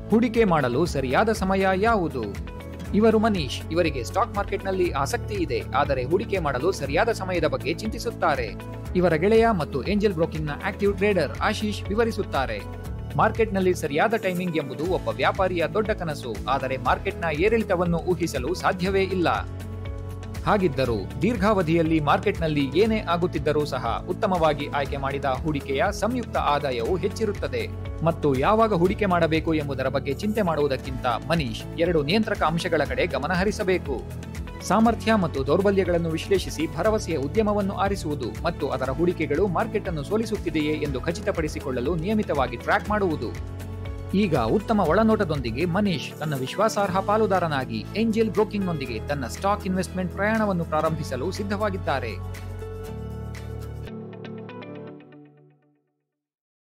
ಹೂಡಿಕೆ ಮಾಡಲು ಸರಿಯಾದ ಸಮಯ ಯಾವುದು ಇವರು ಮನೀಶ್ ಇವರಿಗೆ ಸ್ಟಾಕ್ ಮಾರ್ಕೆಟ್ನಲ್ಲಿ ಆಸಕ್ತಿ ಇದೆ ಆದರೆ ಹೂಡಿಕೆ ಮಾಡಲು ಸರಿಯಾದ ಸಮಯದ ಬಗ್ಗೆ ಚಿಂತಿಸುತ್ತಾರೆ ಇವರ ಗೆಳೆಯ ಮತ್ತು ಏಂಜಲ್ ಬ್ರೋಕಿಂಗ್ನ ಆಕ್ಟಿವ್ ಟ್ರೇಡರ್ ಆಶೀಶ್ ವಿವರಿಸುತ್ತಾರೆ ಮಾರ್ಕೆಟ್ನಲ್ಲಿ ಸರಿಯಾದ ಟೈಮಿಂಗ್ ಎಂಬುದು ಒಬ್ಬ ವ್ಯಾಪಾರಿಯ ದೊಡ್ಡ ಕನಸು ಆದರೆ ಮಾರ್ಕೆಟ್ನ ಏರಿಳಿತವನ್ನು ಊಹಿಸಲು ಸಾಧ್ಯವೇ ಇಲ್ಲ ಹಾಗಿದ್ದರೂ ದೀರ್ಘಾವಧಿಯಲ್ಲಿ ಮಾರ್ಕೆಟ್ನಲ್ಲಿ ಏನೇ ಆಗುತ್ತಿದ್ದರೂ ಸಹ ಉತ್ತಮವಾಗಿ ಆಯ್ಕೆ ಮಾಡಿದ ಹೂಡಿಕೆಯ ಸಂಯುಕ್ತ ಆದಾಯವು ಹೆಚ್ಚಿರುತ್ತದೆ ಮತ್ತು ಯಾವಾಗ ಹೂಡಿಕೆ ಮಾಡಬೇಕು ಎಂಬುದರ ಬಗ್ಗೆ ಚಿಂತೆ ಮಾಡುವುದಕ್ಕಿಂತ ಮನೀಶ್ ಎರಡು ನಿಯಂತ್ರಕ ಅಂಶಗಳ ಕಡೆ ಗಮನ ಹರಿಸಬೇಕು ಸಾಮರ್ಥ್ಯ ಮತ್ತು ದೌರ್ಬಲ್ಯಗಳನ್ನು ವಿಶ್ಲೇಷಿಸಿ ಭರವಸೆಯ ಉದ್ಯಮವನ್ನು ಆರಿಸುವುದು ಮತ್ತು ಅದರ ಹೂಡಿಕೆಗಳು ಮಾರ್ಕೆಟ್ ಅನ್ನು ಸೋಲಿಸುತ್ತಿದೆಯೇ ಎಂದು ಖಚಿತಪಡಿಸಿಕೊಳ್ಳಲು ನಿಯಮಿತವಾಗಿ ಟ್ರ್ಯಾಕ್ ಮಾಡುವುದು ಈಗ ಉತ್ತಮ ಒಳನೋಟದೊಂದಿಗೆ ಮನೀಶ್ ತನ್ನ ವಿಶ್ವಾಸಾರ್ಹ ಪಾಲುದಾರನಾಗಿ ಏಂಜೆಲ್ ಬ್ರೋಕಿಂಗ್ನೊಂದಿಗೆ ತನ್ನ ಸ್ಟಾಕ್ ಇನ್ವೆಸ್ಟ್ಮೆಂಟ್ ಪ್ರಯಾಣವನ್ನು ಪ್ರಾರಂಭಿಸಲು ಸಿದ್ಧವಾಗಿದ್ದಾರೆ